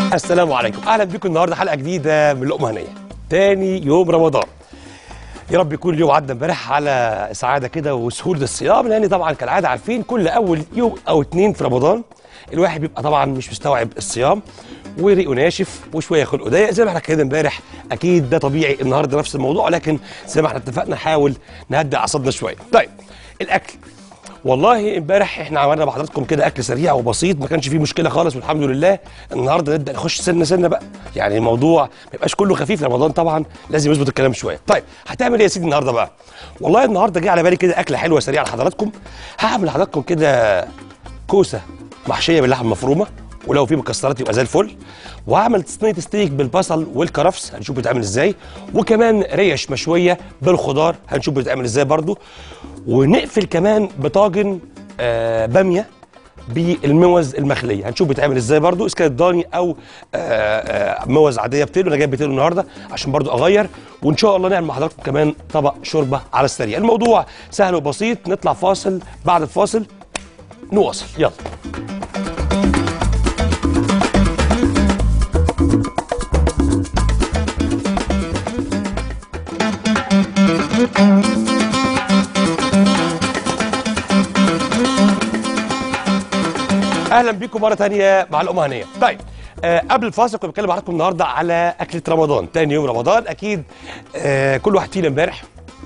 السلام عليكم اهلا بكم النهارده حلقه جديده من لقمه هنيه تاني يوم رمضان يا رب يكون اليوم عدى امبارح على سعاده كده وسهوله الصيام لان طبعا كالعاده عارفين كل اول يوم او اتنين في رمضان الواحد بيبقى طبعا مش مستوعب الصيام وريقه ناشف وشويه خلقه ضيق زي ما احنا كده امبارح اكيد ده طبيعي النهارده نفس الموضوع لكن زي ما احنا اتفقنا نحاول نهدي اعصابنا شويه طيب الاكل والله امبارح احنا عملنا مع حضراتكم كده اكل سريع وبسيط ما كانش فيه مشكله خالص والحمد لله النهارده نبدا نخش سنه سنه بقى يعني الموضوع ما يبقاش كله خفيف رمضان طبعا لازم يظبط الكلام شويه طيب هتعمل ايه يا سيدي النهارده بقى والله النهارده جه على بالي كده اكله حلوه سريعه لحضراتكم هعمل لحضراتكم كده كوسه محشيه باللحمه المفرومه ولو في مكسرات يبقى زي الفل وهعمل صينيه ستيك بالبصل والكرفس هنشوف بتتعمل ازاي وكمان ريش مشويه بالخضار هنشوف بتتعمل ازاي برضو ونقفل كمان بطاجن آه باميه بالموز المخليه هنشوف بتتعمل ازاي برضو اذا كانت ضاني او آه آه موز عاديه بتلو انا جايب بتلو النهارده عشان برضو اغير وان شاء الله نعمل مع حضراتكم كمان طبق شوربه على السريع الموضوع سهل وبسيط نطلع فاصل بعد الفاصل نواصل يلا اهلا بيكم مره تانية مع الامه هنيه طيب آه قبل الفاصل كنت بتكلم معاكم النهارده على اكله رمضان تاني يوم رمضان اكيد آه كل واحد فينا امبارح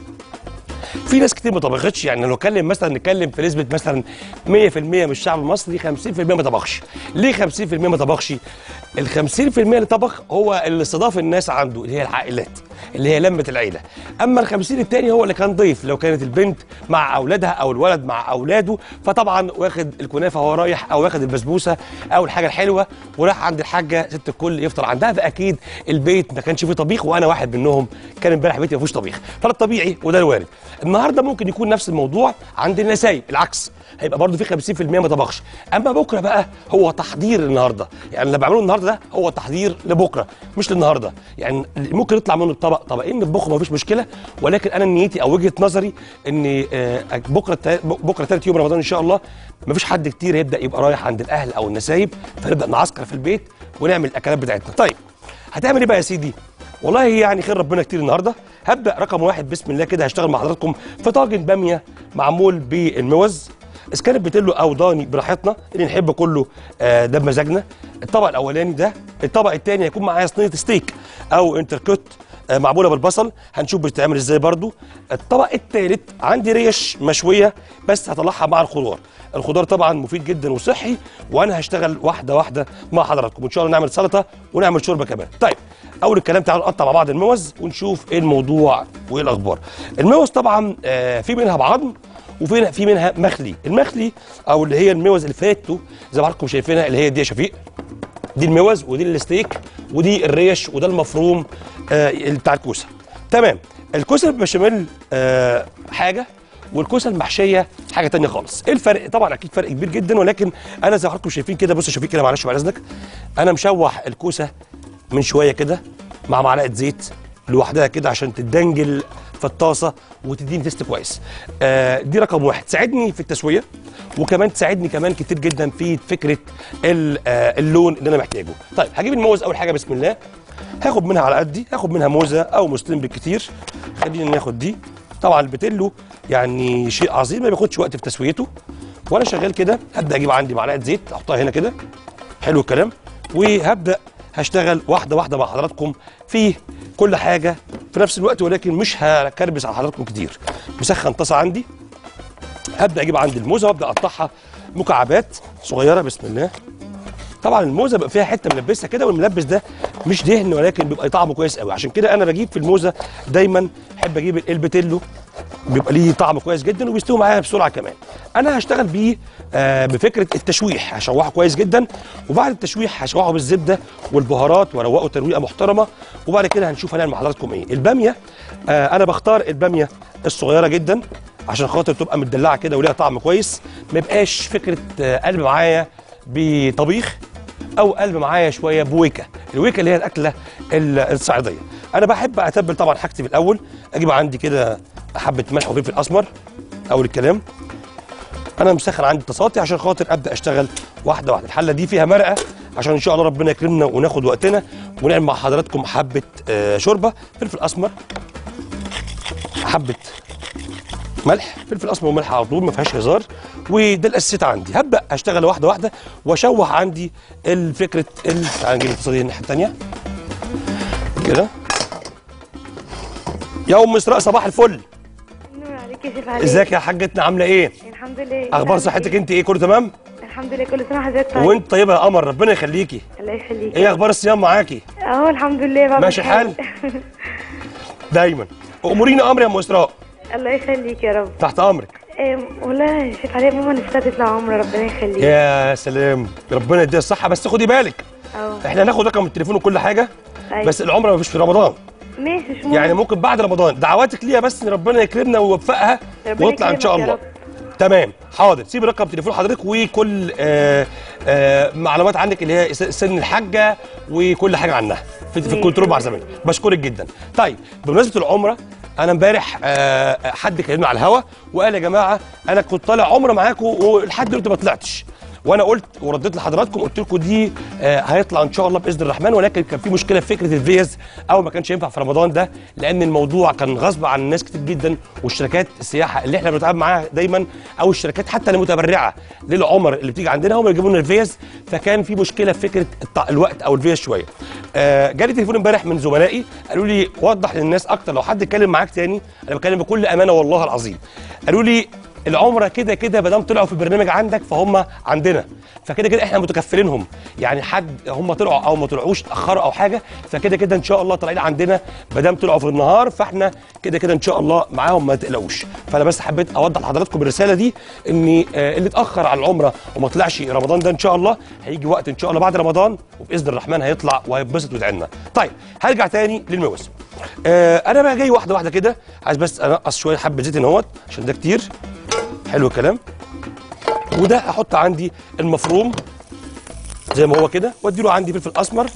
في ناس كتير ما طبختش يعني لو اتكلم مثلا نتكلم في نسبه مثلا 100% من الشعب المصري 50% ما طبخش ليه 50% ما طبخش ال 50% اللي طبخ هو اللي استضاف الناس عنده اللي هي العائلات اللي هي لمه العيله اما ال 50 التاني هو اللي كان ضيف لو كانت البنت مع اولادها او الولد مع اولاده فطبعا واخد الكنافه وهو رايح او واخد البسبوسه او الحاجه الحلوه وراح عند الحاجه ست الكل يفطر عندها فاكيد البيت ما كانش فيه طبيخ وانا واحد منهم كان امبارح بيتي ما فيهوش طبيخ فده الطبيعي وده الوارد النهارده ممكن يكون نفس الموضوع عند النسايب العكس هيبقى برضه في 50% ما طبخش اما بكره بقى هو تحضير النهارده يعني اللي بعمله النهارده ده هو تحضير لبكره مش للنهارده يعني ممكن يطلع منه الطبق طبقين نطبخه ما فيش مشكله ولكن انا نيتي او وجهه نظري ان آه، بكره تا- بكره ثالث يوم رمضان ان شاء الله ما فيش حد كتير هيبدا يبقى رايح عند الاهل او النسايب فنبدا نعسكر في البيت ونعمل الاكلات بتاعتنا طيب هتعمل ايه بقى يا سيدي والله يعني خير ربنا كتير النهارده هبدا رقم واحد بسم الله كده هشتغل مع حضراتكم في طاجن باميه معمول بالموز اذا كانت بتلو او ضاني براحتنا اللي نحب كله آه، ده بمزاجنا الطبق الاولاني ده الطبق الثاني هيكون معايا صينيه ستيك او انتركوت آه، معموله بالبصل هنشوف بتتعمل ازاي برضو الطبق الثالث عندي ريش مشويه بس هطلعها مع الخضار الخضار طبعا مفيد جدا وصحي وانا هشتغل واحده واحده مع حضراتكم وان شاء الله نعمل سلطه ونعمل شوربه كمان طيب اول الكلام تعالوا نقطع مع بعض الموز ونشوف ايه الموضوع وايه الاخبار الموز طبعا آه، في منها بعظم وفي في منها مخلي المخلي او اللي هي الموز اللي فاتوا زي ما حضراتكم شايفينها اللي هي دي يا شفيق دي الموز ودي الستيك ودي الريش وده المفروم آه بتاع الكوسه تمام الكوسه بالبشاميل آه حاجه والكوسه المحشيه حاجه تانية خالص ايه الفرق طبعا اكيد فرق كبير جدا ولكن انا زي ما حضراتكم شايفين كده بص يا شفيق كده معلش بعد اذنك انا مشوح الكوسه من شويه كده مع معلقه زيت لوحدها كده عشان تدنجل في الطاسه وتديني تيست كويس آه دي رقم واحد تساعدني في التسويه وكمان تساعدني كمان كتير جدا في فكره ال- آه اللون اللي انا محتاجه طيب هجيب الموز اول حاجه بسم الله هاخد منها على قدي هاخد منها موزه او موزتين بالكتير خلينا ناخد دي طبعا البتلو يعني شيء عظيم ما بياخدش وقت في تسويته وانا شغال كده هبدا اجيب عندي معلقه زيت احطها هنا كده حلو الكلام وهبدا هشتغل واحده واحده مع حضراتكم في كل حاجه في نفس الوقت ولكن مش هكربس على حضراتكم كتير مسخن طاسه عندي هبدا اجيب عندي الموزه وابدا اقطعها مكعبات صغيره بسم الله طبعا الموزه بيبقى فيها حته ملبسه كده والملبس ده مش دهن ولكن بيبقى طعمه كويس قوي عشان كده انا بجيب في الموزه دايما احب اجيب البتيلو بيبقى ليه طعم كويس جدا وبيستوي معايا بسرعه كمان انا هشتغل بيه آه بفكره التشويح هشوحه كويس جدا وبعد التشويح هشوحه بالزبده والبهارات واروقه ترويقه محترمه وبعد كده هنشوف هنعمل مع حضراتكم ايه الباميه آه انا بختار الباميه الصغيره جدا عشان خاطر تبقى مدلعه كده وليها طعم كويس ما يبقاش فكره آه قلب معايا بطبيخ او قلب معايا شويه بويكه الويكه اللي هي الاكله ال- الصعيديه انا بحب اتبل طبعا حاجتي في الاول اجيب عندي كده حبه ملح وفلفل اسمر اول الكلام انا مسخن عندي تصاطي عشان خاطر ابدا اشتغل واحده واحده الحله دي فيها مرقه عشان ان شاء الله ربنا يكرمنا وناخد وقتنا ونعمل مع حضراتكم حبه آه شوربه فلفل اسمر حبه ملح فلفل اسمر وملح على طول ما فيهاش هزار وده الاساسيات عندي هبدا اشتغل واحده واحده واشوح عندي الفكره ال... تعالى نجيب التصديق الناحيه الثانيه كده يا ام اسراء صباح الفل نور عليك يا شيف علي ازيك يا حاجتنا عامله ايه الحمد لله اخبار صحتك انت ايه كله تمام الحمد لله كل سنه وحضرتك طيب وانت طيبه يا قمر ربنا يخليكي الله يخليك ايه اخبار الصيام معاكي اهو الحمد لله بعمل ماشي حاجة. دايما امورينا امر يا ام اسراء الله يخليك يا رب تحت امرك إيه، والله يا شيف علي ماما نفسها تطلع عمره ربنا يخليك يا سلام ربنا يديها الصحه بس خدي بالك اهو احنا هناخد رقم التليفون وكل حاجه أيوة. بس العمره مفيش في رمضان ماشي مش مهم يعني ممكن بعد رمضان دعواتك ليها بس ان ربنا يكرمنا ويوفقها ربنا ويطلع ان شاء يكرمك يا الله رب. تمام حاضر سيب رقم تليفون حضرتك وكل آه آه معلومات عنك اللي هي س- سن الحاجه وكل حاجه عنها في, في ماشي. الكنترول مع زمايلك بشكرك جدا طيب بمناسبه العمره انا امبارح آه حد كلمنا على الهوا وقال يا جماعه انا كنت طالع عمره معاكم ولحد دلوقتي ما طلعتش وانا قلت ورديت لحضراتكم قلت لكم دي آه هيطلع ان شاء الله باذن الرحمن ولكن كان في مشكله في فكره الفيز او ما كانش ينفع في رمضان ده لان الموضوع كان غصب عن ناس كتير جدا والشركات السياحه اللي احنا بنتعامل معاها دايما او الشركات حتى المتبرعه للعمر اللي بتيجي عندنا هم يجيبوا لنا الفيز فكان في مشكله في فكره الط- الوقت او الفيز شويه. آه جالي تليفون امبارح من زملائي قالوا لي وضح للناس اكتر لو حد اتكلم معاك تاني انا بتكلم بكل امانه والله العظيم. قالوا لي العمره كده كده ما دام طلعوا في البرنامج عندك فهم عندنا فكده كده احنا متكفلينهم يعني حد هم طلعوا او ما طلعوش اتاخروا او حاجه فكده كده ان شاء الله طالعين عندنا ما دام طلعوا في النهار فاحنا كده كده ان شاء الله معاهم ما تقلقوش فانا بس حبيت اوضح لحضراتكم الرساله دي ان آه، اللي اتاخر على العمره وما طلعش رمضان ده ان شاء الله هيجي وقت ان شاء الله بعد رمضان وباذن الرحمن هيطلع وهيتبسط ويدعي طيب هرجع تاني للمواسم آه انا بقى جاي واحده واحده كده عايز بس انقص شويه حبه زيت اهوت عشان ده كتير حلو الكلام وده احط عندي المفروم زي ما هو كده واديله عندي فلفل اسمر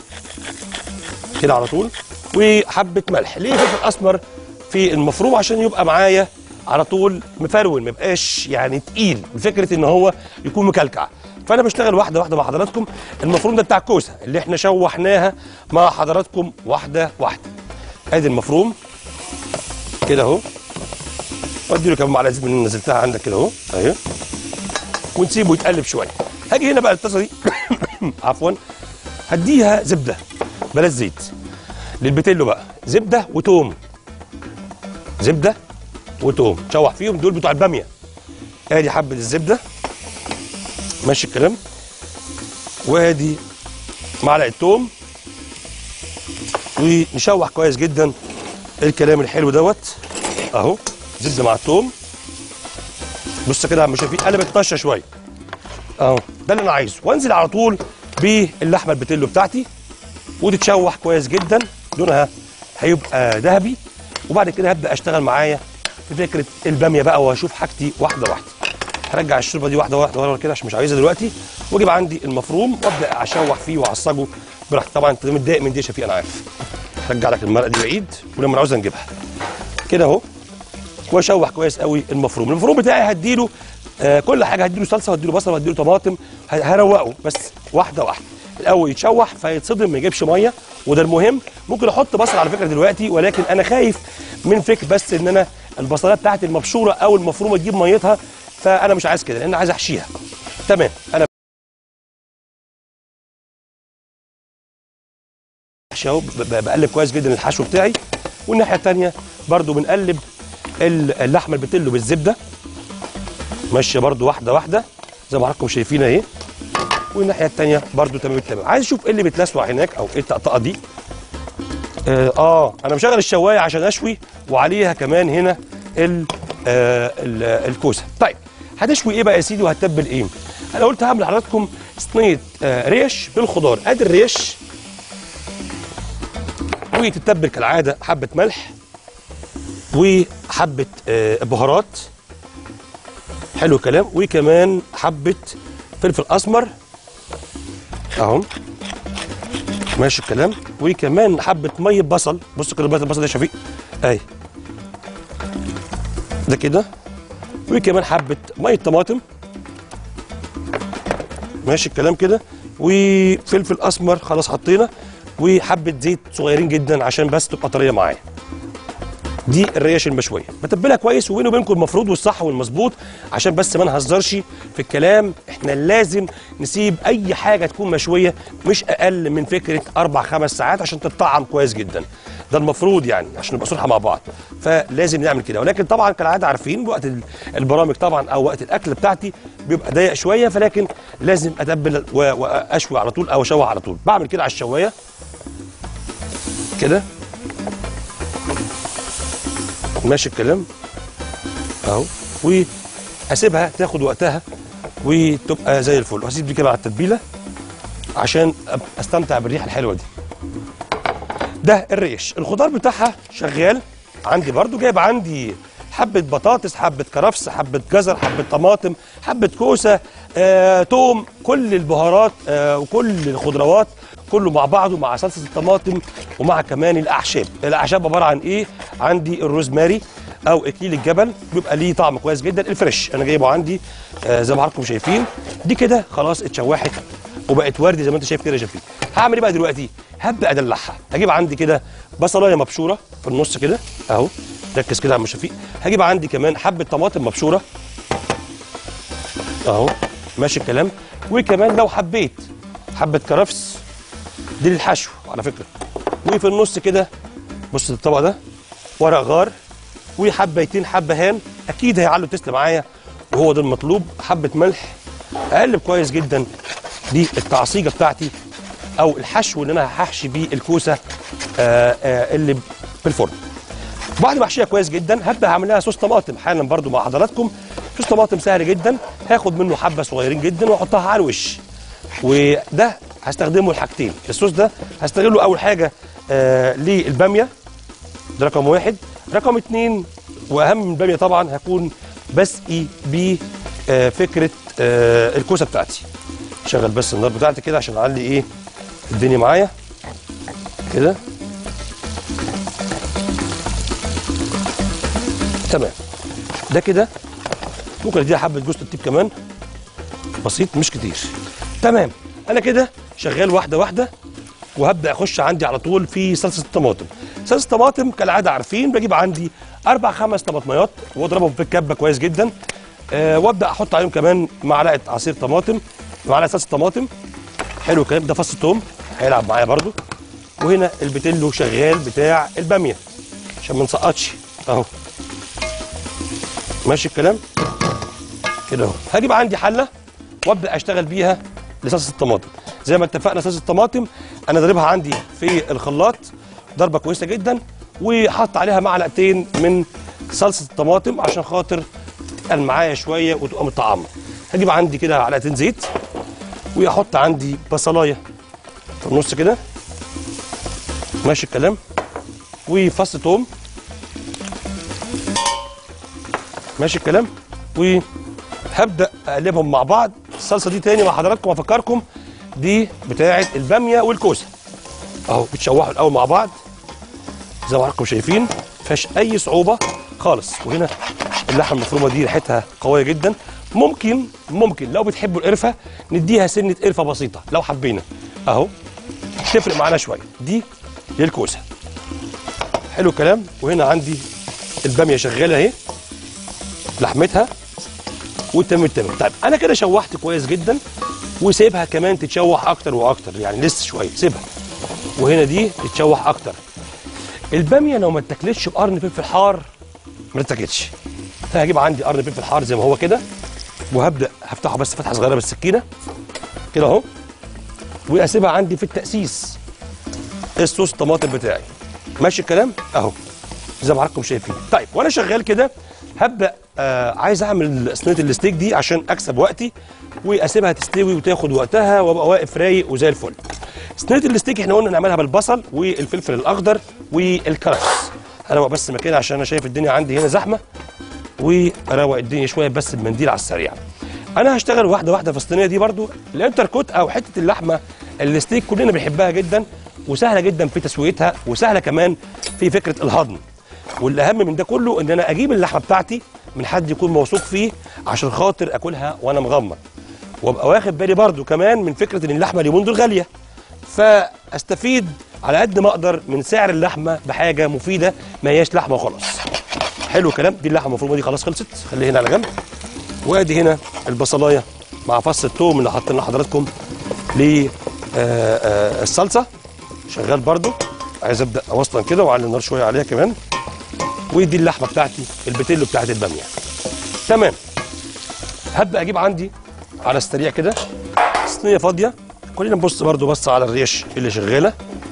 كده على طول وحبه ملح ليه فلفل اسمر في المفروم عشان يبقى معايا على طول مفرول ما يبقاش يعني تقيل بفكره ان هو يكون مكلكع فانا بشتغل واحده واحده مع حضراتكم المفروم ده بتاع الكوسه اللي احنا شوحناها مع حضراتكم واحده واحده ادي المفروم كده اهو وادي له كمان معلقه زيت من اللي نزلتها عندك كده اهو اهي ونسيبه يتقلب شويه هاجي هنا بقى الطاسه دي عفوا هديها زبده بلاش زيت للبتلو بقى زبده وتوم زبده وتوم شوح فيهم دول بتوع الباميه ادي حبه الزبده ماشي الكلام وادي معلقه توم ونشوح كويس جدا الكلام الحلو دوت اهو زبده مع التوم بص كده يا عم شايفين قلبت طشه شويه اهو ده اللي انا عايزه وانزل على طول باللحمه البتلو بتاعتي وتتشوح كويس جدا لونها هيبقى ذهبي وبعد كده هبدا اشتغل معايا في فكره الباميه بقى واشوف حاجتي واحده واحده هرجع الشوربه دي واحده واحده ورا كده عشان مش عايزها دلوقتي واجيب عندي المفروم وابدا اشوح فيه واعصجه براحتي طبعا انت متضايق من دي يا شفيق انا عارف هرجع لك المرقه دي بعيد ولما نعوزها نجيبها كده اهو واشوح كويس قوي المفروم المفروم بتاعي هديله آه كل حاجه هديله صلصه وهديله بصل وهديله طماطم ه- هروقه بس واحده واحده الاول يتشوح فيتصدم ما يجيبش ميه وده المهم ممكن احط بصل على فكره دلوقتي ولكن انا خايف من فكر بس ان انا البصليه بتاعتي المبشوره او المفرومه تجيب ميتها فانا مش عايز كده لان عايز احشيها تمام انا بحشي اهو ب- ب- بقلب كويس جدا الحشو بتاعي والناحيه الثانيه برضو بنقلب ال- اللحمه البتلو بالزبده ماشيه برضو واحده واحده زي ما حضراتكم شايفين اهي والناحيه الثانيه برضو تمام التمام عايز اشوف ايه اللي بيتلسع هناك او ايه الطقطقه دي آه, اه انا مشغل الشوايه عشان اشوي وعليها كمان هنا ال آه ال الكوسه طيب هتشوي ايه بقى يا سيدي وهتتبل ايه انا قلت هعمل لحضراتكم صينيه آه ريش بالخضار ادي الريش وتتبل كالعاده حبه ملح وحبه آه بهارات حلو الكلام وكمان حبه فلفل اسمر اهو ماشي الكلام وكمان حبه ميه بصل بص كده ميه البصل ده يا شفيق اهي ده كده وكمان حبه ميه طماطم ماشي الكلام كده وفلفل اسمر خلاص حطينا وحبه زيت صغيرين جدا عشان بس تبقى طريه معايا دي الريش المشويه بتبلها كويس وبيني وبينكم المفروض والصح والمظبوط عشان بس ما نهزرش في الكلام احنا لازم نسيب اي حاجه تكون مشويه مش اقل من فكره اربع خمس ساعات عشان تتطعم كويس جدا ده المفروض يعني عشان نبقى صراحه مع بعض فلازم نعمل كده ولكن طبعا كالعاده عارفين وقت ال- البرامج طبعا او وقت الاكل بتاعتي بيبقى ضيق شويه فلكن لازم اتبل و- واشوي على طول او اشوح على طول بعمل كده على الشوايه كده ماشي الكلام اهو واسيبها تاخد وقتها وتبقى زي الفل وهسيب دي كده على التتبيله عشان أب- استمتع بالريحه الحلوه دي ده الريش الخضار بتاعها شغال عندي برضو جايب عندي حبة بطاطس حبة كرفس حبة جزر حبة طماطم حبة كوسة آه، توم كل البهارات آه، وكل الخضروات كله مع بعضه مع صلصة الطماطم ومع كمان الأعشاب الأعشاب عبارة عن إيه عندي الروزماري أو إكليل الجبل بيبقى ليه طعم كويس جدا الفريش أنا جايبه عندي آه، زي ما حضراتكم شايفين دي كده خلاص اتشوحت وبقت وردي زي ما انت شايف كده يا شفيق هعمل ايه بقى دلوقتي هبدا ادلعها هجيب عندي كده بصلايه مبشوره في النص كده اهو ركز كده يا عم شفيق هجيب عندي كمان حبه طماطم مبشوره اهو ماشي الكلام وكمان لو حبيت حبه كرفس دي للحشو على فكره وفي النص كده بص الطبق ده ورق غار وحبيتين حبه هان اكيد هيعلوا التست معايا وهو ده المطلوب حبه ملح اقلب كويس جدا دي التعصيجه بتاعتي او الحشو اللي انا هحشي بيه الكوسه آه آه اللي في الفرن بعد ما احشيها كويس جدا هبدا اعمل لها صوص طماطم حالا برضو مع حضراتكم صوص طماطم سهل جدا هاخد منه حبه صغيرين جدا واحطها على الوش وده هستخدمه لحاجتين الصوص ده هستغله اول حاجه آه للباميه ده رقم واحد رقم اتنين واهم من الباميه طبعا هكون بسقي بفكره آه الكوسه بتاعتي شغل بس النار بتاعتي كده عشان اعلي ايه الدنيا معايا كده تمام ده كده ممكن اديها حبه جوز الطيب كمان بسيط مش كتير تمام انا كده شغال واحده واحده وهبدا اخش عندي على طول في صلصه الطماطم صلصه الطماطم كالعاده عارفين بجيب عندي اربع خمس طماطميات واضربهم في الكبه كويس جدا أه وابدا احط عليهم كمان معلقه عصير طماطم معلقه صلصه طماطم حلو الكلام ده فص توم هيلعب معايا برضو وهنا البتلو شغال بتاع الباميه عشان ما نسقطش اهو ماشي الكلام كده اهو هجيب عندي حله وابدا اشتغل بيها لصلصه الطماطم زي ما اتفقنا صلصه الطماطم انا ضاربها عندي في الخلاط ضربه كويسه جدا وحط عليها معلقتين من صلصه الطماطم عشان خاطر تتقل معايا شويه وتبقى مطعمه هجيب عندي كده معلقتين زيت واحط عندي بصلايه في النص كده ماشي الكلام وفص توم ماشي الكلام وهبدا اقلبهم مع بعض الصلصه دي تاني مع حضراتكم افكركم دي بتاعه الباميه والكوسه اهو بتشوحوا الاول مع بعض زي ما حضراتكم شايفين مفيهاش اي صعوبه خالص وهنا اللحمه المفرومه دي ريحتها قويه جدا ممكن ممكن لو بتحبوا القرفه نديها سنه قرفه بسيطه لو حبينا اهو تفرق معانا شويه دي للكوسه حلو الكلام وهنا عندي الباميه شغاله اهي لحمتها وتمام التمام طيب انا كده شوحت كويس جدا وسيبها كمان تتشوح اكتر واكتر يعني لسه شويه سيبها وهنا دي تتشوح اكتر الباميه لو ما اتاكلتش بقرن فلفل حار ما تتاكلش فهجيب عندي قرن فلفل حار زي ما هو كده وهبدا هفتحه بس فتحه صغيره بالسكينه كده اهو واسيبها عندي في التاسيس الصوص الطماطم بتاعي ماشي الكلام اهو زي ما حضراتكم شايفين طيب وانا شغال كده هبدا آه عايز اعمل صينيه الستيك دي عشان اكسب وقتي واسيبها تستوي وتاخد وقتها وابقى واقف رايق وزي الفل صينيه الستيك احنا قلنا نعملها بالبصل والفلفل الاخضر والكرفس اروق بس مكاني عشان انا شايف الدنيا عندي هنا زحمه واروق الدنيا شويه بس بمنديل على السريع انا هشتغل واحده واحده في الصينيه دي برضو الانتركوت او حته اللحمه الستيك كلنا بنحبها جدا وسهله جدا في تسويتها وسهله كمان في فكره الهضم والاهم من ده كله ان انا اجيب اللحمه بتاعتي من حد يكون موثوق فيه عشان خاطر اكلها وانا مغمض وابقى واخد بالي برضو كمان من فكره ان اللحمه اليومين دول غاليه فاستفيد على قد ما اقدر من سعر اللحمه بحاجه مفيده ما هياش لحمه وخلاص حلو الكلام دي اللحمه المفرومه دي خلاص خلصت خليها هنا على جنب وادي هنا البصلايه مع فص الثوم اللي حاطين لحضراتكم للصلصه شغال برضو عايز ابدا اوصلا كده واعلي النار شويه عليها كمان ودي اللحمه بتاعتي البتيلو بتاعت الباميه تمام هبدا اجيب عندي على السريع كده صينيه فاضيه خلينا نبص برضو بص على الريش اللي شغاله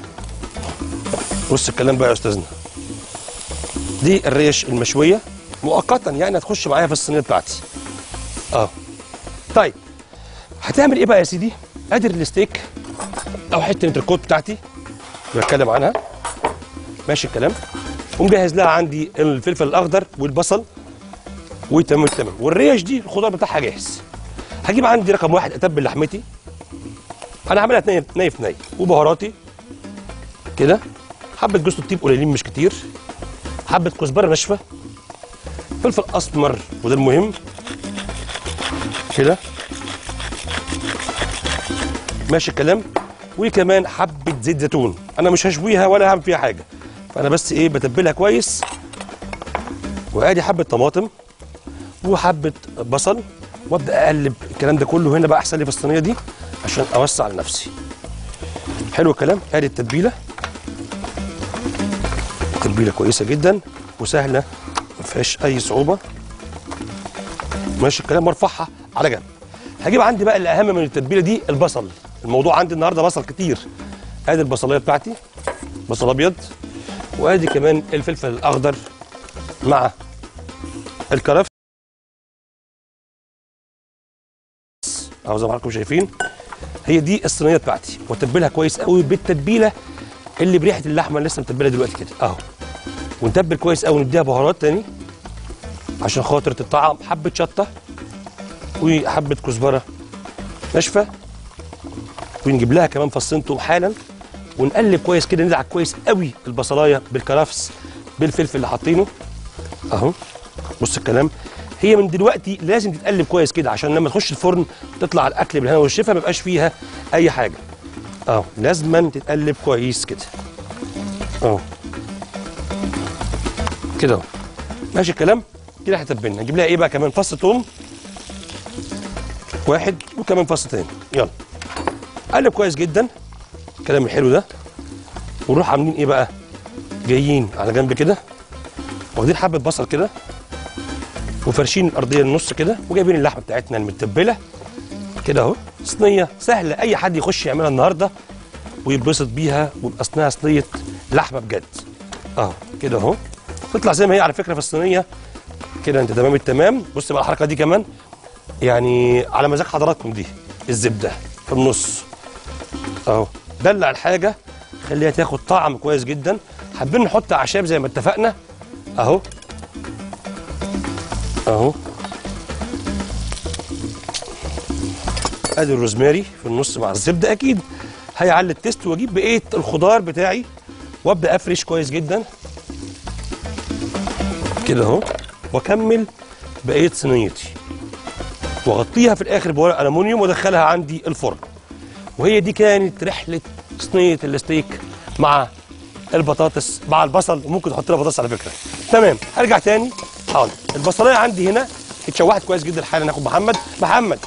بص الكلام بقى يا استاذنا دي الريش المشويه مؤقتا يعني هتخش معايا في الصينيه بتاعتي اه طيب هتعمل ايه بقى يا سيدي ادي الستيك او حته الانتركوت بتاعتي بتكلم عنها ماشي الكلام ومجهز لها عندي الفلفل الاخضر والبصل وتمام التمام والريش دي الخضار بتاعها جاهز هجيب عندي رقم واحد اتبل لحمتي انا هعملها ني ني في ني وبهاراتي كده حبه جوز الطيب قليلين مش كتير حبه كزبره ناشفه فلفل اسمر وده المهم كده ماشي الكلام وكمان حبه زيت زيتون انا مش هشويها ولا هعمل فيها حاجه فانا بس ايه بتبلها كويس وادي حبه طماطم وحبه بصل وابدا اقلب الكلام ده كله هنا بقى احسن لي في الصينيه دي عشان اوسع لنفسي حلو الكلام ادي التتبيله تتبيله كويسه جدا وسهله ما فيهاش اي صعوبه ماشي الكلام وارفعها على جنب هجيب عندي بقى الاهم من التتبيله دي البصل الموضوع عندي النهارده بصل كتير ادي البصلايه بتاعتي بصل ابيض وادي كمان الفلفل الاخضر مع الكرفس اهو زي ما حضراتكم شايفين هي دي الصينيه بتاعتي واتبلها كويس قوي بالتتبيله اللي بريحه اللحمه اللي لسه متبله دلوقتي كده اهو ونتبل كويس قوي نديها بهارات تاني عشان خاطر تطعم حبه شطه وحبه كزبره ناشفه ونجيب لها كمان فصين توم حالا ونقلب كويس كده ندعك كويس قوي البصلايه بالكرفس بالفلفل اللي حاطينه اهو بص الكلام هي من دلوقتي لازم تتقلب كويس كده عشان لما تخش الفرن تطلع الاكل بالهنا والشفا ما يبقاش فيها اي حاجه اهو لازما تتقلب كويس كده اهو كده اهو ماشي الكلام كده هتبلنا نجيب لها ايه بقى كمان فص توم واحد وكمان فص تاني يلا قلب كويس جدا الكلام الحلو ده ونروح عاملين ايه بقى جايين على جنب كده واخدين حبه بصل كده وفرشين الارضيه النص كده وجايبين اللحمه بتاعتنا المتبله كده اهو صينيه سهله اي حد يخش يعملها النهارده ويتبسط بيها ويبقى صينيه صينيه لحمه بجد اهو كده اهو تطلع زي ما هي على فكره في الصينيه كده انت تمام التمام بص بقى الحركه دي كمان يعني على مزاج حضراتكم دي الزبده في النص اهو دلع الحاجه خليها تاخد طعم كويس جدا حابين نحط اعشاب زي ما اتفقنا اهو اهو ادي الروزماري في النص مع الزبده اكيد هيعلي التست واجيب بقيه الخضار بتاعي وابدا افرش كويس جدا كده اهو واكمل بقيه صينيتي واغطيها في الاخر بورق الومنيوم وادخلها عندي الفرن وهي دي كانت رحله صينيه الستيك مع البطاطس مع البصل وممكن تحط لها بطاطس على فكره تمام هرجع تاني حاضر البصلايه عندي هنا اتشوحت كويس جدا حالا ناخد محمد محمد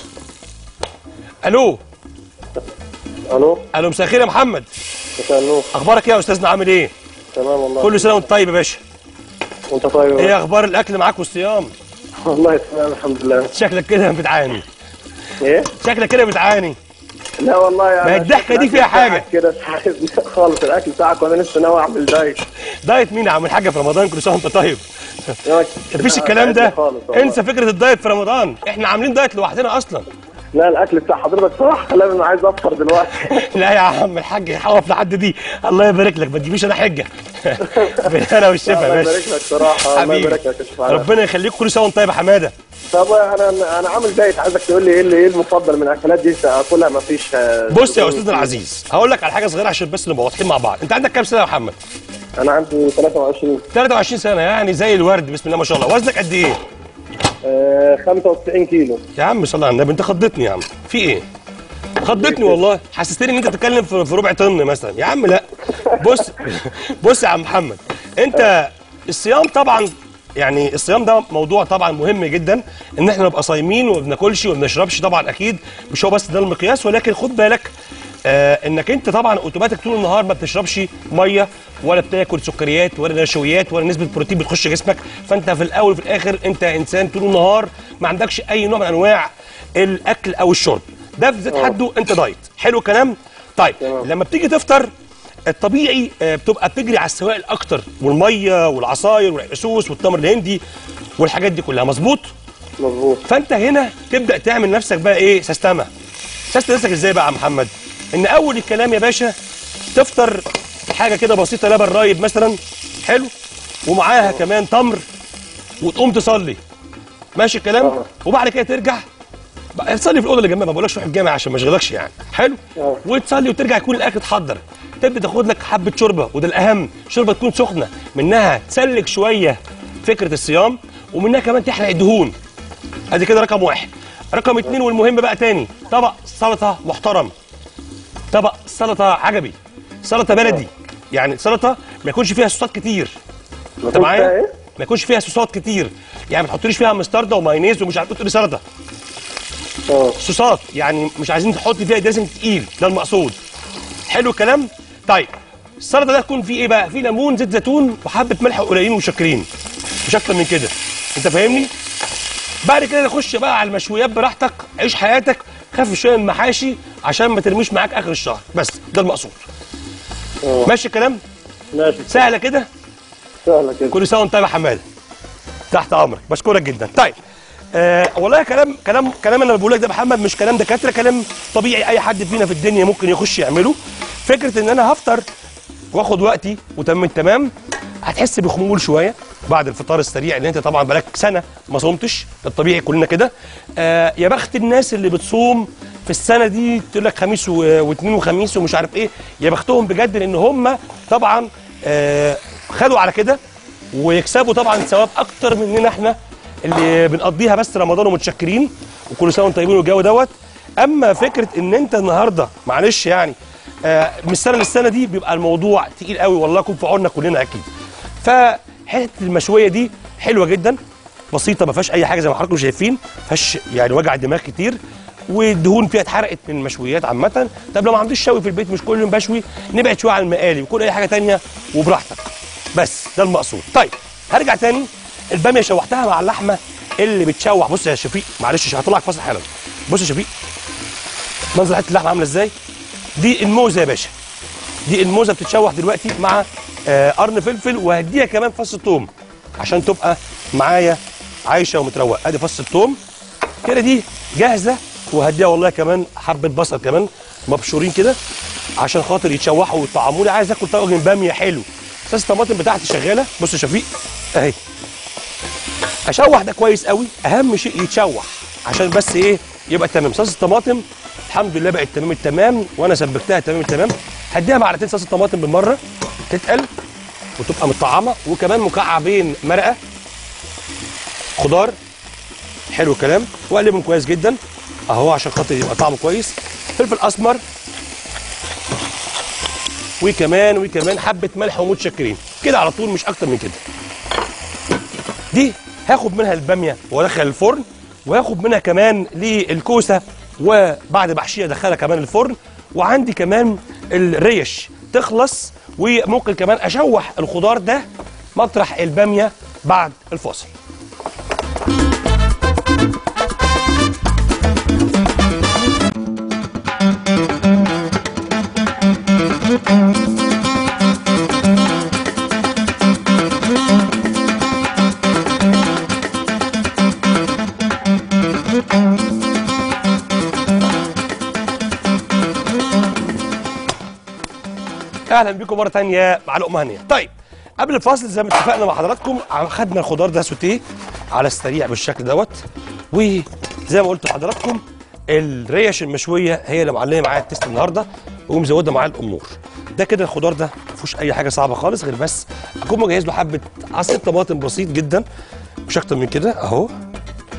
الو الو الو مساء الخير يا محمد مساء النور اخبارك ايه يا استاذنا عامل ايه تمام والله كل سنه وانت طيب يا باشا وانت طيب ايه اخبار الاكل معاك والصيام والله تمام الحمد لله شكلك كده بتعاني ايه شكلك كده بتعاني لا والله يعني ما هي الضحكة دي فيها حاجة. كده ساعدني خالص الاكل بتاعك وانا لسه ناوي اعمل دايت دايت مين يا عم الحاجه في رمضان كل سنه وانت طيب مفيش الكلام ده خالص والله. انسى فكره الدايت في رمضان احنا عاملين دايت لوحدنا اصلا لا الاكل بتاع حضرتك صراحه خلاني انا عايز افطر دلوقتي لا يا عم الحاج حوف لحد دي الله يبارك لك ما تجيبيش انا حجه بالهنا والشفا يا الله باشا يبارك لك صراحه الله حبيبي يبارك لك يا شيخ علاء. ربنا يخليك كل سنه وانت طيب يا حماده طب انا انا عامل دايت عايزك تقول لي ايه اللي ايه المفضل من الاكلات دي اكلها ما فيش بص يا استاذنا العزيز هقول لك على حاجه صغيره عشان بس نبقى واضحين مع بعض انت عندك كام سنه يا محمد انا عندي 23 23 سنه يعني زي الورد بسم الله ما شاء الله وزنك قد ايه آه 95 كيلو يا عم صل على النبي انت خضتني يا عم في ايه خضتني والله حسستني ان انت بتتكلم في في ربع طن مثلا يا عم لا بص بص يا عم محمد انت الصيام طبعا يعني الصيام ده موضوع طبعا مهم جدا ان احنا نبقى صايمين وما بناكلش وما بنشربش طبعا اكيد مش هو بس ده المقياس ولكن خد بالك آه انك انت طبعا اوتوماتيك طول النهار ما بتشربش ميه ولا بتاكل سكريات ولا نشويات ولا نسبه بروتين بتخش جسمك فانت في الاول وفي الاخر انت انسان طول النهار ما عندكش اي نوع من انواع الاكل او الشرب ده في ذات حده انت دايت حلو الكلام طيب تمام. لما بتيجي تفطر الطبيعي آه، بتبقى بتجري على السوائل اكتر والميه والعصاير والعسوس والتمر الهندي والحاجات دي كلها مظبوط مظبوط فانت هنا تبدا تعمل نفسك بقى ايه سستمه سست نفسك ازاي بقى يا محمد ان اول الكلام يا باشا تفطر حاجه كده بسيطه لبن رايب مثلا حلو ومعاها كمان تمر وتقوم تصلي ماشي الكلام آه. وبعد كده ترجع بقى تصلي في الاوضه اللي جنبها ما بقولكش روح الجامع عشان ما اشغلكش يعني حلو آه. وتصلي وترجع يكون الاكل اتحضر تبدا تاخد لك حبه شوربه وده الاهم شوربه تكون سخنه منها تسلك شويه فكره الصيام ومنها كمان تحرق الدهون ادي كده رقم واحد رقم اتنين والمهم بقى تاني طبق سلطه محترم طبق سلطه عجبي سلطه بلدي يعني سلطه ما يكونش فيها صوصات كتير انت يكونش معايا فيها إيه؟ ما يكونش فيها صوصات كتير يعني ما تحطليش فيها مستردة ومايونيز ومش عارف إيه، تقول لي سلطه اه صوصات يعني مش عايزين تحط فيها دريسنج تقيل ده المقصود حلو الكلام طيب السلطه ده تكون فيه ايه بقى فيه ليمون زيت زيتون وحبه ملح قليلين وشاكرين مش اكتر من كده انت فاهمني بعد كده نخش بقى على المشويات براحتك عيش حياتك خفف شويه من المحاشي عشان ما ترميش معاك اخر الشهر بس ده المقصود اه ماشي الكلام ماشي سهله كده سهله كده كل سنه وانت طيب يا حماده تحت امرك بشكرك جدا طيب آه والله كلام كلام كلام انا بقول لك ده يا محمد مش كلام دكاتره كلام طبيعي اي حد فينا في الدنيا ممكن يخش يعمله فكره ان انا هفطر واخد وقتي وتم التمام هتحس بخمول شويه بعد الفطار السريع اللي انت طبعا بقالك سنه ما صمتش ده الطبيعي كلنا كده آه يا بخت الناس اللي بتصوم في السنه دي تقول لك خميس و- واثنين وخميس ومش عارف ايه يا بختهم بجد لان هم طبعا آه خدوا على كده ويكسبوا طبعا ثواب اكتر مننا احنا اللي بنقضيها بس رمضان ومتشكرين وكل سنه وانتم طيبين والجو دوت اما فكره ان انت النهارده معلش يعني آه من السنه للسنه دي بيبقى الموضوع تقيل قوي والله يكون في عوننا كلنا اكيد فحته المشويه دي حلوه جدا بسيطه ما فيهاش اي حاجه زي ما حضراتكم شايفين ما فيهاش يعني وجع دماغ كتير والدهون فيها اتحرقت من المشويات عامه طب لو ما عنديش شوي في البيت مش كل يوم بشوي نبعد شويه عن المقالي وكل اي حاجه تانية وبراحتك بس ده المقصود طيب هرجع تاني الباميه شوحتها مع اللحمه اللي بتشوح بص يا شفيق معلش هطلعك فاصل حالا بص يا شفيق منظر حته اللحمه عامله ازاي دي الموزه يا باشا دي الموزه بتتشوح دلوقتي مع آه، قرن فلفل وهديها كمان فص ثوم عشان تبقى معايا عايشه ومتروقه ادي فص الثوم كده دي جاهزه وهديها والله كمان حبه بصل كمان مبشورين كده عشان خاطر يتشوحوا ويطعموا لي عايز اكل طاجن باميه حلو صوص الطماطم بتاعتي شغاله بص يا شفيق اهي اشوح ده كويس قوي اهم شيء يتشوح عشان بس ايه يبقى تمام صوص الطماطم الحمد لله بقت تمام التمام وانا سبكتها تمام التمام هديها معلقتين صوص الطماطم بالمره تتقل وتبقى متطعمه وكمان مكعبين مرقه خضار حلو الكلام واقلبهم كويس جدا اهو عشان خاطر يبقى طعمه كويس فلفل اسمر وكمان وكمان حبه ملح ومتشكرين كده على طول مش اكتر من كده دي هاخد منها الباميه وادخل الفرن وهاخد منها كمان للكوسه وبعد محشيه ادخلها كمان الفرن وعندي كمان الريش تخلص وممكن كمان اشوح الخضار ده مطرح الباميه بعد الفاصل اهلا بكم مره تانية مع لقمه هنيه طيب قبل الفاصل زي ما اتفقنا مع حضراتكم عم- خدنا الخضار ده سوتيه على السريع بالشكل دوت وزي ما قلت لحضراتكم الريش المشويه هي اللي معلمه معايا التست النهارده ومزوده معايا الامور ده كده الخضار ده ما فيهوش اي حاجه صعبه خالص غير بس اكون مجهز له حبه عصير طماطم بسيط جدا مش اكتر من كده اهو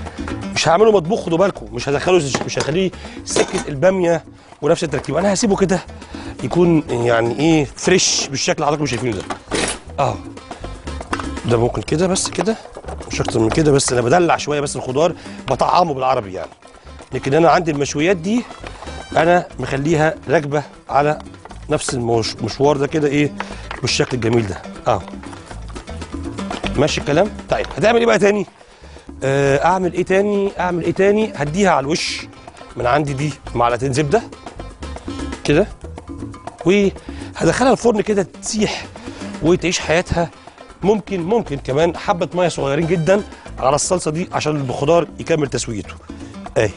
مش هعمله مطبوخ خدوا بالكم مش هدخله مش هخليه سكه الباميه ونفس التركيبه انا هسيبه كده يكون يعني ايه فريش بالشكل اللي حضراتكم شايفينه ده اه ده ممكن كده بس كده مش اكتر من كده بس انا بدلع شويه بس الخضار بطعمه بالعربي يعني لكن انا عندي المشويات دي انا مخليها راكبه على نفس المش- المشوار ده كده ايه بالشكل الجميل ده اه ماشي الكلام طيب هتعمل ايه بقى تاني آه اعمل ايه تاني اعمل ايه تاني هديها على الوش من عندي دي معلقتين زبده كده وهدخلها الفرن كده تسيح وتعيش حياتها ممكن ممكن كمان حبه ميه صغيرين جدا على الصلصه دي عشان الخضار يكمل تسويته اهي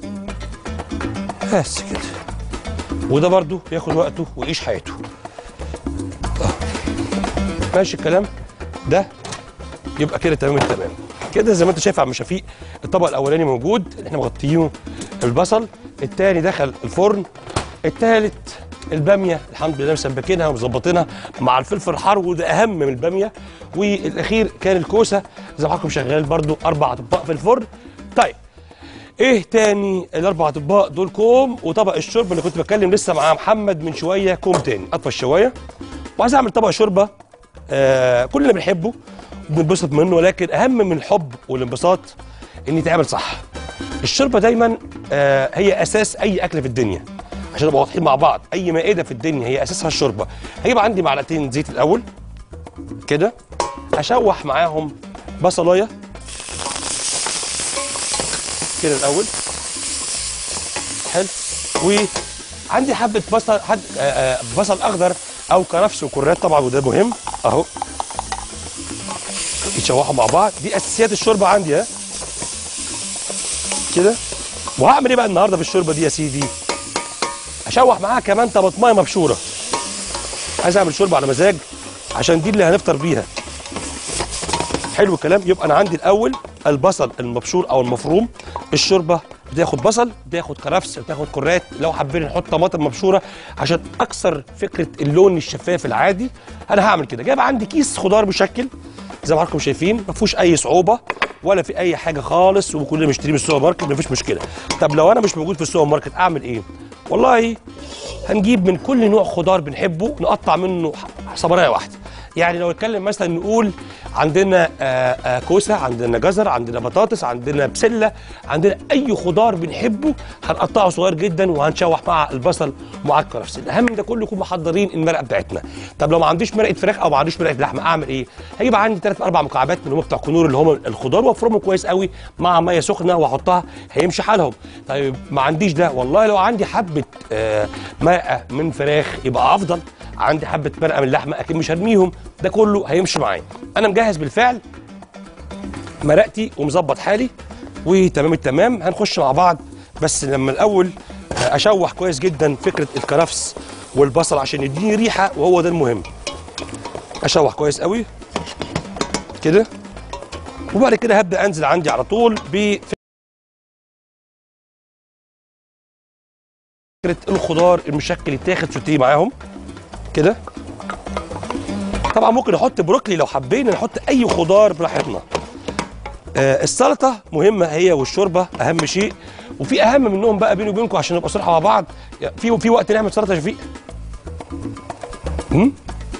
بس كده وده برضو ياخد وقته ويعيش حياته آه. ماشي الكلام ده يبقى كده تمام التمام كده زي ما انت شايف يا عم شفيق الطبق الاولاني موجود اللي احنا مغطيينه البصل التاني دخل الفرن التالت الباميه الحمد لله مسبكينها ومظبطينها مع الفلفل الحار وده اهم من الباميه والاخير كان الكوسه زي ما حضراتكم شغال برضو اربع اطباق في الفرن طيب ايه تاني الاربع اطباق دول كوم وطبق الشرب اللي كنت بتكلم لسه مع محمد من شويه كوم تاني اطفى الشوايه وعايز اعمل طبق شوربه آه كلنا بنحبه وبننبسط منه ولكن اهم من الحب والانبساط ان يتعمل صح الشوربه دايما آه هي اساس اي اكل في الدنيا عشان نبقى واضحين مع بعض اي مائده في الدنيا هي اساسها الشوربه هيبقى عندي معلقتين زيت الاول كده اشوح معاهم بصلايه كده الاول حلو وعندي حبه بصل حد آه، آه، بصل اخضر او كرفس وكرات طبعا وده مهم اهو يتشوحوا مع بعض دي اساسيات الشوربه عندي ها كده وهعمل ايه بقى النهارده في الشوربه دي يا سيدي اشوح معاها كمان طماطمايه مبشوره عايز اعمل شوربه على مزاج عشان دي اللي هنفطر بيها حلو الكلام يبقى انا عندي الاول البصل المبشور او المفروم الشوربه بتاخد بصل بتاخد كرفس بتاخد كرات لو حابين نحط طماطم مبشوره عشان اكسر فكره اللون الشفاف العادي انا هعمل كده جايب عندي كيس خضار مشكل زي ما حضراتكم شايفين ما فيهوش اي صعوبه ولا في اي حاجه خالص وكلنا مشتريه من السوبر ماركت مفيش مشكله طب لو انا مش موجود في السوبر ماركت اعمل ايه والله هنجيب من كل نوع خضار بنحبه نقطع منه صبرايه واحده يعني لو نتكلم مثلا نقول عندنا آه، آه، كوسه عندنا جزر عندنا بطاطس عندنا بسله عندنا اي خضار بنحبه هنقطعه صغير جدا وهنشوح مع البصل ومع الكرفس الاهم من ده كله يكون محضرين المرقه بتاعتنا طب لو ما عنديش مرقه فراخ او ما عنديش مرقه لحمه اعمل ايه هيجيب عندي ثلاث اربع مكعبات من هم بتوع كنور اللي هم الخضار وافرمهم كويس قوي مع ميه سخنه واحطها هيمشي حالهم طيب ما عنديش ده والله لو عندي حبه آه، مرقه من فراخ يبقى افضل عندي حبه مرقه من لحمه اكيد مش هرميهم ده كله هيمشي معايا انا مجهز بالفعل مرقتي ومظبط حالي وتمام التمام هنخش مع بعض بس لما الاول اشوح كويس جدا فكره الكرفس والبصل عشان يديني ريحه وهو ده المهم اشوح كويس قوي كده وبعد كده هبدا انزل عندي على طول بفكره الخضار المشكل يتاخد سوتيه معاهم كده طبعا ممكن نحط بروكلي لو حبينا نحط اي خضار براحتنا آه السلطه مهمه هي والشوربه اهم شيء وفي اهم منهم بقى بيني وبينكم عشان نبقى صراحه مع بعض في في وقت نعمل سلطه يا شفيق امم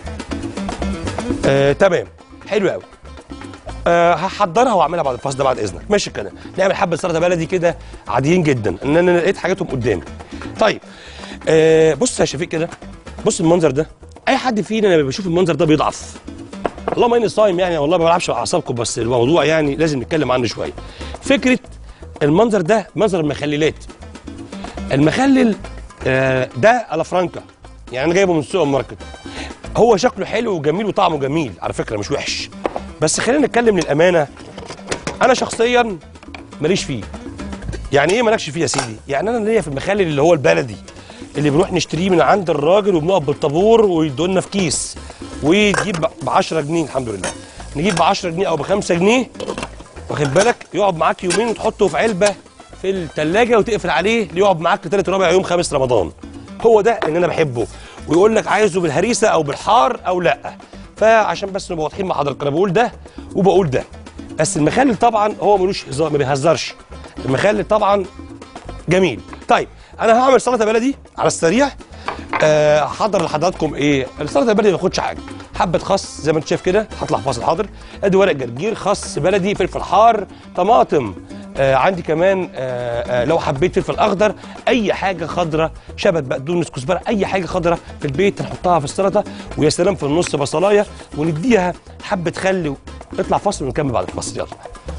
آه تمام حلو قوي أه هحضرها واعملها بعد الفاصل ده بعد اذنك ماشي الكلام نعمل حبه سلطه بلدي كده عاديين جدا ان انا لقيت حاجاتهم قدامي طيب أه بص يا شفيق كده بص المنظر ده اي حد فينا لما بيشوف المنظر ده بيضعف اللهم اني صايم يعني والله ما بلعبش على اعصابكم بس الموضوع يعني لازم نتكلم عنه شويه فكره المنظر ده منظر المخللات المخلل آه ده على فرانكا يعني انا جايبه من السوبر ماركت هو شكله حلو وجميل وطعمه جميل على فكره مش وحش بس خلينا نتكلم للامانه انا شخصيا ماليش فيه يعني ايه مالكش فيه يا سيدي يعني انا ليا في المخلل اللي هو البلدي اللي بنروح نشتريه من عند الراجل وبنقف بالطابور ويدولنا في كيس ويجيب ب 10 جنيه الحمد لله نجيب ب 10 جنيه او ب 5 جنيه واخد بالك يقعد معاك يومين وتحطه في علبه في الثلاجه وتقفل عليه ليقعد معاك لثالث رابع يوم خامس رمضان هو ده اللي انا بحبه ويقول لك عايزه بالهريسه او بالحار او لا فعشان بس نبقى واضحين مع حضرتك انا بقول ده وبقول ده بس المخلل طبعا هو ملوش هزار ما بيهزرش المخلل طبعا جميل طيب انا هعمل سلطه بلدي على السريع آه، هحضر لحضراتكم ايه السلطه البلدي ما بياخدش حاجه حبه خس زي ما انت شايف كده هطلع فاصل حاضر ادي ورق جرجير خس بلدي فلفل حار طماطم آه عندي كمان آه آه لو حبيت فلفل اخضر اي حاجه خضراء شبت بقدونس كزبره اي حاجه خضراء في البيت نحطها في السلطه ويا سلام في النص بصلايه ونديها حبه خل نطلع فاصل ونكمل بعد الفاصل يلا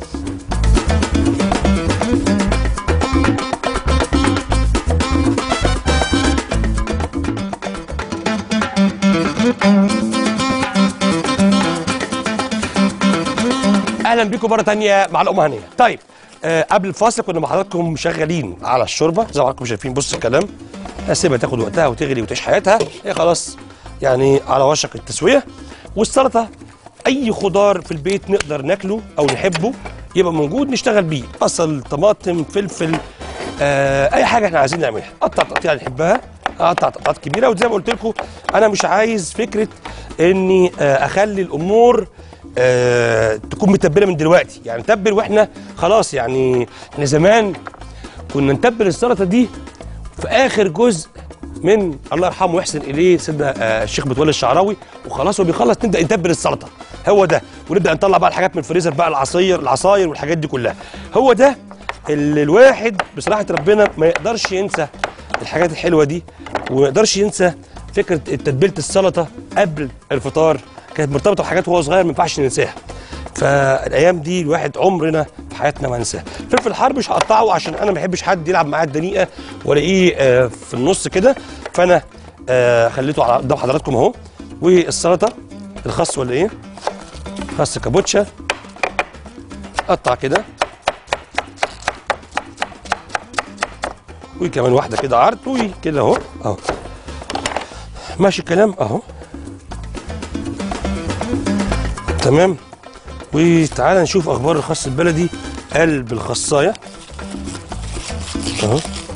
اهلا بيكم مره تانية مع الام هنيه طيب آه قبل الفاصل كنا مع حضراتكم شغالين على الشوربه زي ما حضراتكم شايفين بص الكلام هسيبها تاخد وقتها وتغلي وتعيش حياتها هي خلاص يعني على وشك التسويه والسلطه اي خضار في البيت نقدر ناكله او نحبه يبقى موجود نشتغل بيه بصل طماطم فلفل آه اي حاجه احنا عايزين نعملها قطع تقطيع نحبها اقطع قطعات كبيره وزي ما قلت لكم انا مش عايز فكره اني آه اخلي الامور آه تكون متبله من دلوقتي يعني نتبل واحنا خلاص يعني احنا زمان كنا نتبل السلطه دي في اخر جزء من الله يرحمه ويحسن اليه سيدنا آه الشيخ متولي الشعراوي وخلاص هو بيخلص نبدا نتبل السلطه هو ده ونبدا نطلع بقى الحاجات من الفريزر بقى العصير العصاير والحاجات دي كلها هو ده اللي الواحد بصراحه ربنا ما يقدرش ينسى الحاجات الحلوه دي وما يقدرش ينسى فكره تتبيله السلطه قبل الفطار كانت مرتبطه بحاجات وهو صغير ما ينفعش ننساها فالايام دي الواحد عمرنا في حياتنا ما ننساها فلفل حار مش هقطعه عشان انا ما بحبش حد يلعب معايا الدنيئه والاقيه آه في النص كده فانا آه خليته على قدام حضراتكم اهو والسلطه الخس ولا ايه خس كابوتشا قطع كده وكمان واحده كده عرض وكده اهو اهو ماشي الكلام اهو تمام وتعالى نشوف اخبار الخس البلدي قلب الخصايه اهو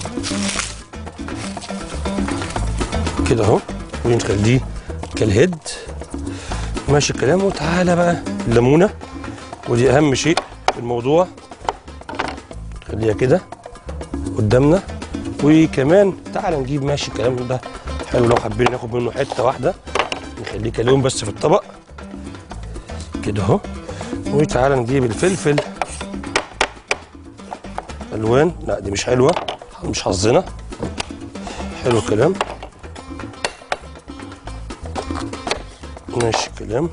كده اهو ونخليه كالهيد ماشي الكلام وتعالى بقى الليمونه ودي اهم شيء في الموضوع خليها كده قدامنا وكمان تعالى نجيب ماشي الكلام ده حلو لو حابين ناخد منه حته واحده نخليه كلهم بس في الطبق كده اهو وتعالى نجيب الفلفل الوان لا دي مش حلوه مش حظنا حلو الكلام ماشي الكلام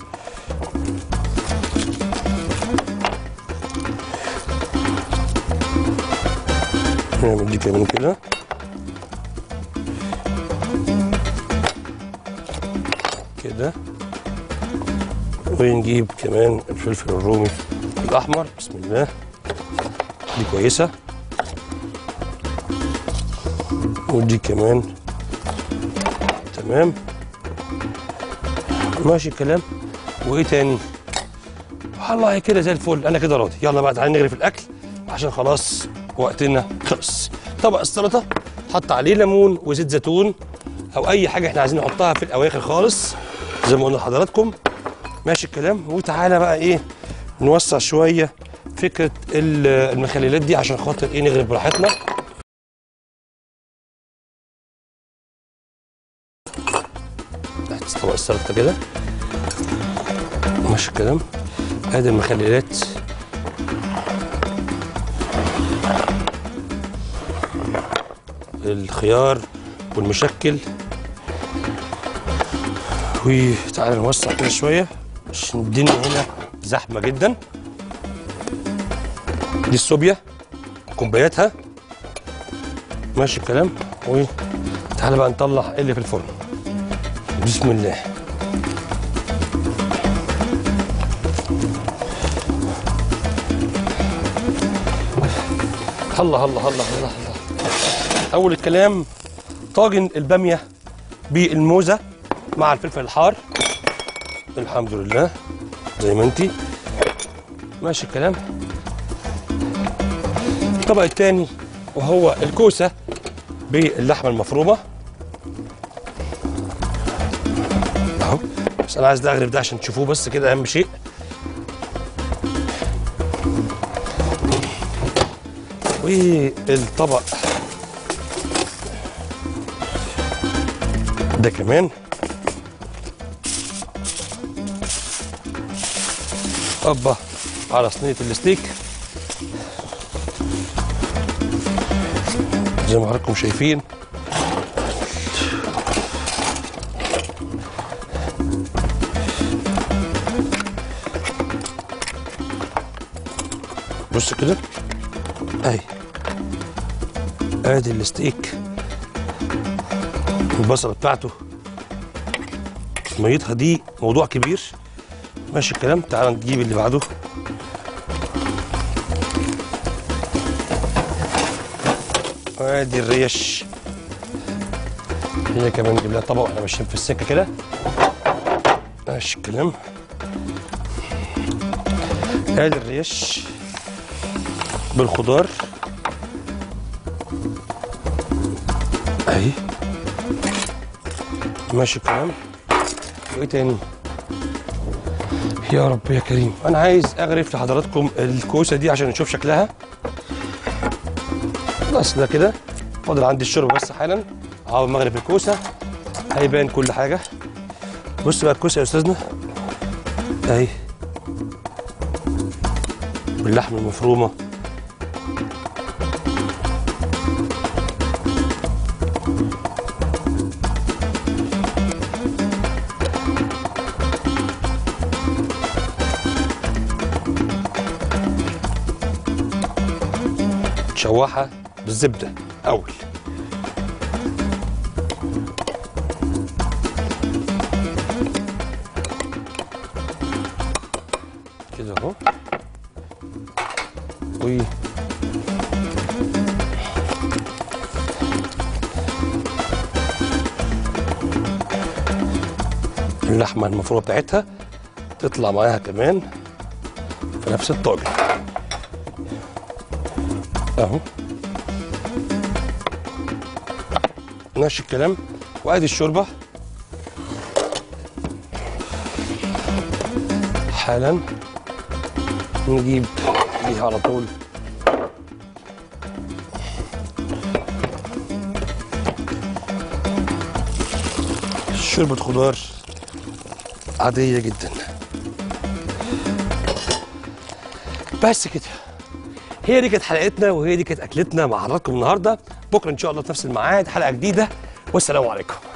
نعمل دي كمان كده كده ونجيب كمان الفلفل الرومي الاحمر بسم الله دي كويسه ودي كمان تمام ماشي الكلام وايه تاني والله كده زي الفل انا كده راضي يلا بقى تعالى نغرف الاكل عشان خلاص وقتنا خلص طبق السلطه حط عليه ليمون وزيت زيتون او اي حاجه احنا عايزين نحطها في الاواخر خالص زي ما قلنا لحضراتكم ماشي الكلام وتعالى بقى ايه نوسع شويه فكره ال- المخللات دي عشان خاطر ايه نغرب براحتنا تحت طبق السلطه كده ماشي الكلام ادي المخللات الخيار والمشكل وتعالى نوسع كده شويه عشان الدنيا هنا زحمه جدا دي الصوبيا كوباياتها ماشي الكلام وتعالى بقى نطلع اللي في الفرن بسم الله الله الله الله الله الله اول الكلام طاجن الباميه بالموزه مع الفلفل الحار الحمد لله زي ما انتي ماشي الكلام الطبق الثاني وهو الكوسه باللحمه المفرومه اهو بس انا عايز ده اغرف ده عشان تشوفوه بس كده اهم شيء والطبق ده كمان اوبا على صينيه الستيك زي ما حضراتكم شايفين بص كده اهي ادي الستيك البصله بتاعته ميتها دي موضوع كبير ماشي الكلام تعال نجيب اللي بعده ادي الريش هي كمان نجيب لها طبق واحنا ماشيين في السكه كده ماشي الكلام ادي الريش بالخضار اهي ماشي الكلام وايه تاني يا رب يا كريم انا عايز اغرف لحضراتكم الكوسه دي عشان نشوف شكلها بس ده كده فاضل عندي الشرب بس حالا اول ما اغرف الكوسه هيبان كل حاجه بص بقى الكوسه يا استاذنا اهي باللحمه المفرومه تشوحها بالزبده اول كده اهو و اللحمه المفرومه بتاعتها تطلع معاها كمان في نفس الطاجن اهو ماشي الكلام وادي الشوربه حالا نجيب دي على طول شوربة خضار عادية جدا بس كده هي دي كانت حلقتنا وهي دي كانت اكلتنا مع حضراتكم النهارده بكره ان شاء الله في نفس الميعاد حلقه جديده والسلام عليكم